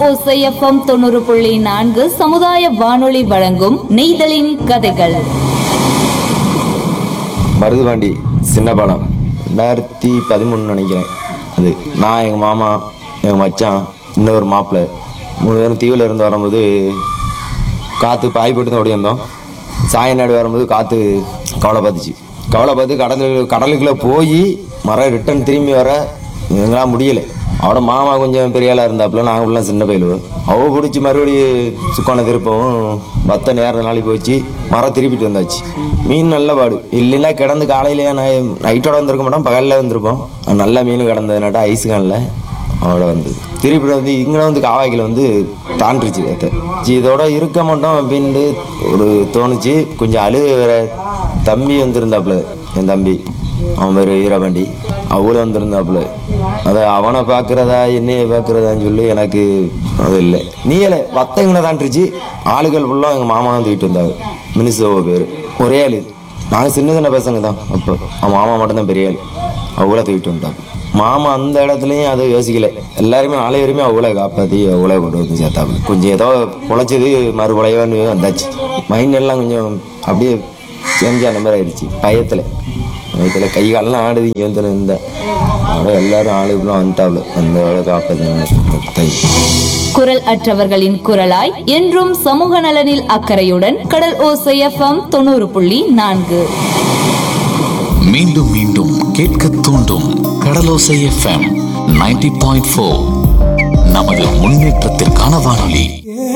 ஓசைஎஃப்எம் தொண்ணூறு புள்ளி நான்கு சமுதாய வானொலி வழங்கும் நெய்தலின் கதைகள் மருதுபாண்டி சின்ன பாலம் ரெண்டாயிரத்தி பதிமூணு நினைக்கிறேன் அது நான் எங்கள் மாமா எங்கள் மச்சான் இன்னொரு மாப்பிள்ளை மூணு பேரும் தீவில் இருந்து வரும்போது காற்று பாய் போட்டு தான் ஓடி வந்தோம் சாயநாடு வரும்போது காற்று கவலை பார்த்துச்சு கவலை பார்த்து கடல் கடலுக்குள்ளே போய் மரம் ரிட்டன் திரும்பி வர எங்களாம் முடியலை அவட மாமா கொஞ்சம் பெரிய ஆளாக இருந்தாப்புல நாங்கள் ஃபுல்லாக சின்ன பயிலுவோம் அவ பிடிச்சி மறுபடியும் சுக்கான திருப்பவும் பத்த நேரம் நாளைக்கு போச்சு மரம் திருப்பிட்டு வந்தாச்சு மீன் நல்ல பாடு இல்லைன்னா கிடந்து காலையிலேயே நான் நைட்டோட வந்திருக்க மாட்டோம் பகலில் வந்திருப்போம் நல்ல மீன் கிடந்ததுனாட்டா ஐஸ் கானில் அவட வந்து திருப்பி வந்து இங்கே வந்து காவாய்க்கில் வந்து தாண்டிருச்சு நேத்து. சரி இதோட இருக்க மாட்டோம் அப்படின்ட்டு ஒரு தோணுச்சு கொஞ்சம் அழுக வேற தம்பி வந்திருந்தாப்புல என் தம்பி அவன் பேர் வீரபாண்டி அவளும் வந்திருந்தாப்புல அதை அவனை பார்க்குறதா என்னைய பார்க்குறதான்னு சொல்லி எனக்கு அது இல்லை நீல வத்தங்களை தாண்டிருச்சு ஆளுகள் ஃபுல்லாக எங்கள் மாமா வந்து வீட்டு வந்தாங்க மினிசோவோ பேர் ஒரே ஆளு நாங்கள் சின்ன சின்ன பசங்க தான் அப்போ அவன் மாமா மட்டும்தான் பெரிய ஆள் அவளை தூக்கிட்டு வந்தாங்க மாமா அந்த இடத்துலையும் அதை யோசிக்கல எல்லாருமே அனைவருமே அவளை காப்பாற்றி அவளை கொண்டு வந்து சேர்த்தாங்க கொஞ்சம் ஏதோ பொழைச்சது மறுபழையன்னு வந்தாச்சு மைண்ட் எல்லாம் கொஞ்சம் அப்படியே சேஞ்ச் ஆன மாதிரி ஆயிடுச்சு பயத்தில் பயத்தில் கை காலெல்லாம் ஆடுது இங்கே வந்து இருந்தேன் அவட எல்லாரும் ஆளுகளும் வந்துட்டாவில் அந்த அவளை காப்பாற்றி குரல் அற்றவர்களின் குரலாய் என்றும் சமூக நலனில் அக்கறையுடன் கடல் ஓசைஎஃப்எம் தொண்ணூறு புள்ளி நான்கு மீண்டும் மீண்டும் கேட்க தூண்டும் Kadalosai FM ninety point four நமது முன்னேற்றத்திற்கான வானொலி